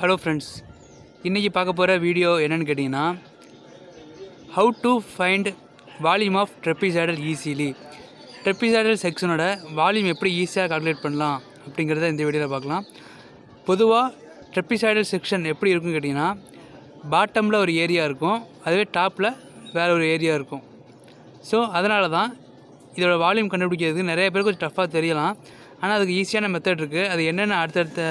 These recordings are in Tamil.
ஹலோ ஃப்ரெண்ட்ஸ் இன்றைக்கி பார்க்க போகிற வீடியோ என்னன்னு கேட்டிங்கன்னா how to find volume of trapezoidal easily trapezoidal செக்ஷனோட வால்யூம் எப்படி ஈஸியாக கால்குலேட் பண்ணலாம் அப்படிங்கிறத இந்த வீடியோவில் பார்க்கலாம் பொதுவாக ட்ரெப்பிசைடல் செக்ஷன் எப்படி இருக்குன்னு கேட்டிங்கன்னா பாட்டமில் ஒரு ஏரியா இருக்கும் அதுவே டாப்பில் வேறு ஒரு ஏரியா இருக்கும் ஸோ அதனால தான் இதோட வால்யூம் கண்டுபிடிக்கிறதுக்கு நிறைய பேருக்கு கொஞ்சம் டஃப்பாக தெரியலாம் ஆனால் அதுக்கு ஈஸியான மெத்தட் இருக்குது அது என்னென்ன அடுத்தடுத்த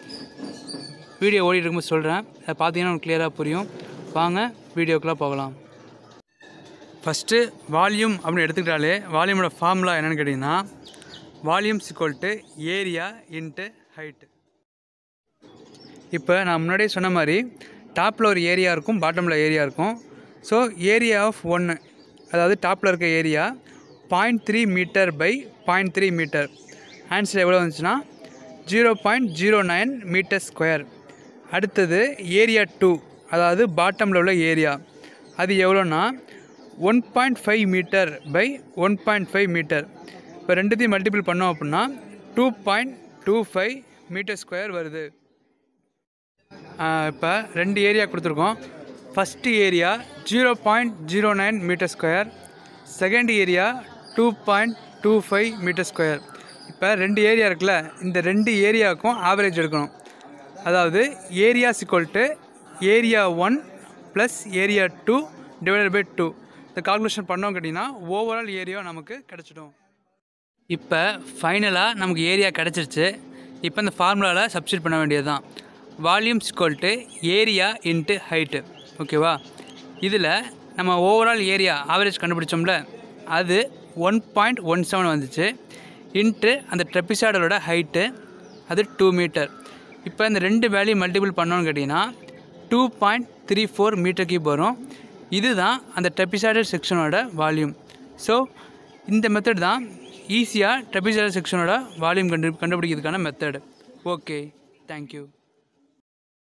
வீடியோ ஓடிட்டு இருக்கும்போது சொல்கிறேன் அதை பார்த்தீங்கன்னா உங்களுக்கு கிளியராக புரியும் வாங்க வீடியோக்குள்ளே போகலாம் ஃபஸ்ட்டு வால்யூம் அப்படின்னு எடுத்துக்கிட்டாலே வால்யூமோட ஃபார்முலா என்னென்னு கேட்டிங்கன்னா volume equal to area into height இப்போ நான் முன்னாடியே சொன்ன மாதிரி டாப்பில் ஒரு ஏரியா இருக்கும் பாட்டமில் ஏரியா இருக்கும் ஸோ ஏரியா ஆஃப் ஒன்று அதாவது டாப்பில் இருக்க area point three meter by point three meter answer எவ்வளோ வந்துச்சுன்னா zero point zero nine meter square அடுத்தது ஏரியா டூ அதாவது பாட்டமில் உள்ள ஏரியா அது எவ்வளோன்னா one point five meter by one point five meter இப்போ ரெண்டுத்தையும் மல்டிபிள் பண்ணோம் அப்படின்னா two point two five meter square வருது இப்போ ரெண்டு ஏரியா கொடுத்துருக்கோம் first area zero point zero nine meter square second area two point two five meter square இப்போ ரெண்டு ஏரியா இருக்குல்ல இந்த ரெண்டு ஏரியாவுக்கும் ஆவரேஜ் எடுக்கணும் அதாவது area equal to area one plus area two divided by two இந்த கால்குலேஷன் பண்ணோம் கேட்டிங்கன்னா ஓவரால் ஏரியா நமக்கு கிடச்சிடும் இப்போ ஃபைனலாக நமக்கு ஏரியா கிடச்சிருச்சு இப்போ இந்த ஃபார்முலாவில் சப்ஸ்டியூட் பண்ண வேண்டியது தான் volume equal to area into height ஓகேவா இதில் நம்ம ஓவரால் ஏரியா ஆவரேஜ் கண்டுபிடிச்சோம்ல அது ஒன் பாயிண்ட் ஒன் செவன் வந்துச்சு இன்ட்டு அந்த ட்ரெப்பிசாடலோட ஹைட்டு அது டூ மீட்டர் இப்போ இந்த ரெண்டு வேல்யூ மல்டிபிள் பண்ணோன்னு கேட்டிங்கன்னா two point three four meter cube வரும் இதுதான் அந்த ட்ரெப்பிசாடல் செக்ஷனோட வால்யூம் ஸோ இந்த மெத்தட் தான் ஈஸியாக ட்ரெப்பிசாடல் செக்ஷனோட வால்யூம் கண்டு கண்டுபிடிக்கிறதுக்கான மெத்தட் ஓகே தேங்க்யூ